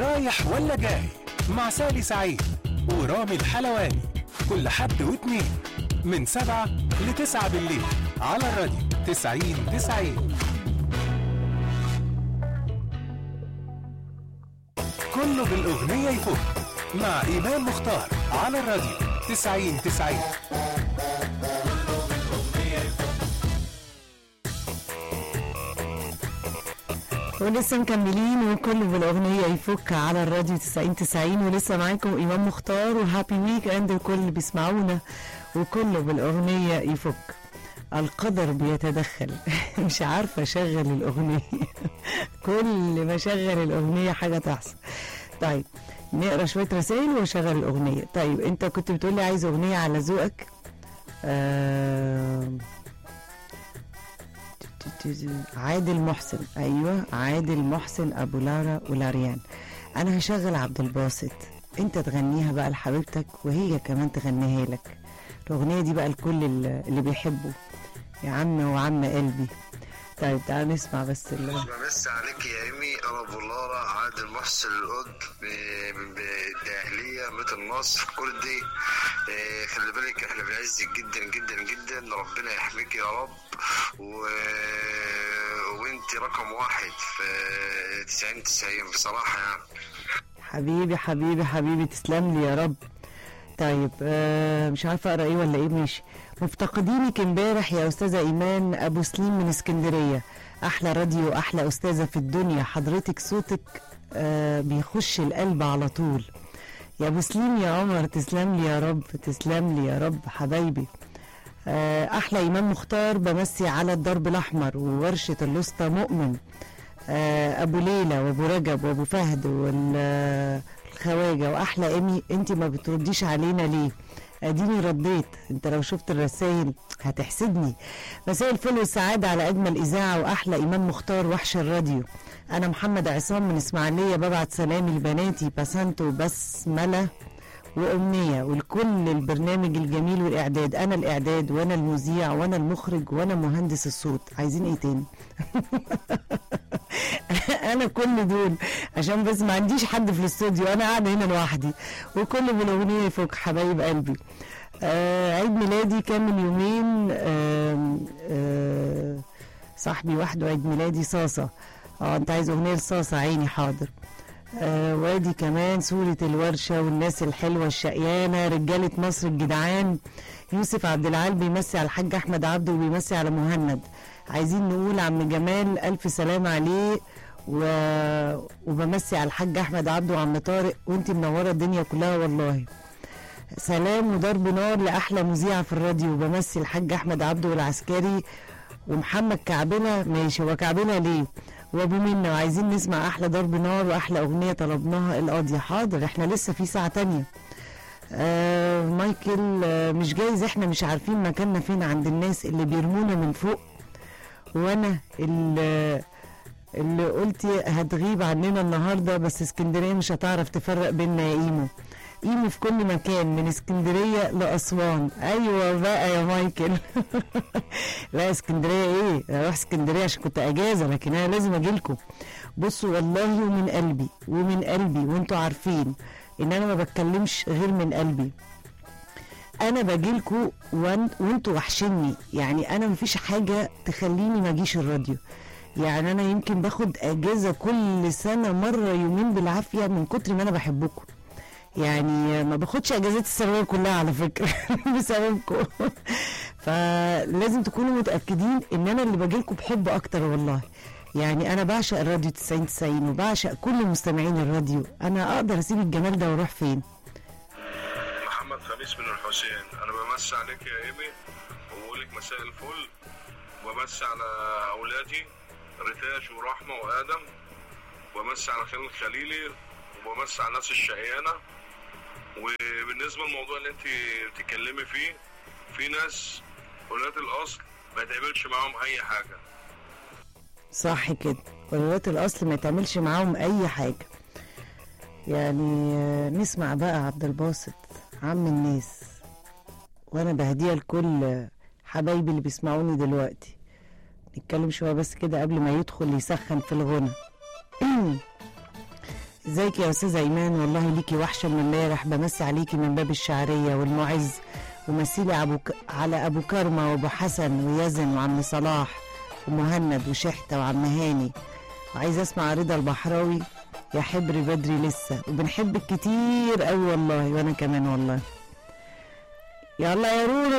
رايح ولا جاي مع سالي سعيد ورامي الحلواني كل حد واتنين من سبعة لتسعة بالليل على الراديو تسعين تسعين كله بالأغنية يفوت مع إيمان مختار على الراديو تسعين تسعين ولسه مكملين وكله بالاغنيه يفك على الراديو 90 90 ولسه معاكم امام مختار وهابي ويك اند الكل اللي بيسمعونا وكله بالاغنيه يفك القدر بيتدخل مش عارفه اشغل الاغنيه كل ما اشغل الاغنيه حاجه تحصل طيب نقرا شويه رسائل واشغل الاغنيه طيب انت كنت بتقولي عايز اغنيه على ذوقك آه عادل محسن ايوه عادل محسن ابو لارا ولاريان انا هشغل عبد الباسط انت تغنيها بقى لحبيبتك وهي كمان تغنيها لك الاغنيه دي بقى الكل اللي اللي بيحبه يا عم وعم قلبي طيب تعال نسمع بس ال- بمس عليك يا ايمي انا بولارة عادل محسن القد بالداهلية مثل مصر كردي إيه، خلي بالك احنا بنعزك جدا جدا جدا ربنا يحميك يا رب و... وانت رقم واحد في 90 90 بصراحة يعني حبيبي حبيبي حبيبي تسلم لي يا رب طيب آه مش عارفه اقرا ايه ولا ايه ماشي مفتقدينك امبارح يا استاذه ايمان ابو سليم من اسكندريه احلى راديو احلى استاذه في الدنيا حضرتك صوتك آه بيخش القلب على طول يا ابو سليم يا عمر تسلم لي يا رب تسلم لي يا رب حبايبي آه، احلى امام مختار بمسي على الدرب الاحمر وورشه الوسطى مؤمن آه، ابو ليلى وابو رجب وابو فهد والخواجه واحلى ايمي انت ما بترديش علينا ليه اديني رديت انت لو شفت الرسائل هتحسدني مساء الفل والسعاده على اجمل اذاعه واحلى امام مختار وحش الراديو انا محمد عصام من اسماعيليه ببعت سلامي لبناتي بسنت وبسمله وأمنية ولكل البرنامج الجميل والإعداد أنا الإعداد وأنا المذيع وأنا المخرج وأنا مهندس الصوت عايزين إيه تاني أنا كل دول عشان بس ما عنديش حد في الاستوديو أنا قاعدة هنا لوحدي وكل بالأغنية يفك حبايب قلبي آه عيد ميلادي كان من يومين آه آه صاحبي وحده عيد ميلادي صاصة اه انت عايز اغنيه لصاصة عيني حاضر آه وادي كمان صورة الورشة والناس الحلوة الشقيانة رجالة مصر الجدعان يوسف عبد العال بيمسي على الحاج أحمد عبده وبيمسي على مهند عايزين نقول عم جمال ألف سلام عليه و... وبمسي على الحاج أحمد عبده وعم طارق وانت منورة الدنيا كلها والله سلام وضرب نار لأحلى مذيعة في الراديو بمسي الحاج أحمد عبده والعسكري ومحمد كعبنا ماشي هو كعبنا ليه وابو منى وعايزين نسمع احلى ضرب نار واحلى اغنيه طلبناها القاضيه حاضر احنا لسه في ساعه تانية آه مايكل آه مش جايز احنا مش عارفين مكاننا فين عند الناس اللي بيرمونا من فوق وانا اللي اللي قلتي هتغيب عننا النهارده بس اسكندريه مش هتعرف تفرق بينا يا ايمو ايمو في كل مكان من اسكندريه لاسوان ايوه بقى يا مايكل لا اسكندريه ايه انا اروح اسكندريه عشان كنت اجازه لكن انا لازم اجي لكم بصوا والله ومن قلبي ومن قلبي وانتوا عارفين ان انا ما بتكلمش غير من قلبي انا باجيلكوا وان- وانتوا وحشني يعني انا مفيش حاجه تخليني ما اجيش الراديو يعني انا يمكن باخد اجازه كل سنه مره يومين بالعافيه من كتر ما انا بحبكم يعني ما باخدش اجازات الثانويه كلها على فكره بسببكم فلازم تكونوا متاكدين ان انا اللي باجيلكم بحب اكتر والله يعني انا بعشق الراديو 90 90 وبعشق كل مستمعين الراديو انا اقدر اسيب الجمال ده واروح فين محمد خميس من الحسين انا بمسي عليك يا ايمي وبقول لك مساء الفل وبمسي على اولادي ريتاش ورحمه وادم وبمسي على خالد الخليلي وبمسي على الناس الشقيانه وبالنسبه للموضوع اللي انت بتتكلمي فيه في ناس ولاد الاصل ما يتعملش معاهم اي حاجه صح كده ولوات الاصل ما يتعملش معاهم اي حاجه يعني آه، نسمع بقى عبد الباسط عم الناس وانا بهديها لكل حبايبي اللي بيسمعوني دلوقتي نتكلم شويه بس كده قبل ما يدخل يسخن في الغنى ازيك يا استاذه ايمان والله ليكي وحشه من امبارح بمسي عليكي من باب الشعريه والمعز ومسيلي أبو ك... على ابو كرمه وابو حسن ويزن وعم صلاح ومهند وشحته وعم هاني وعايزه اسمع رضا البحراوي يا حبر بدري لسه وبنحبك كتير قوي والله وانا كمان والله يلا يا رورو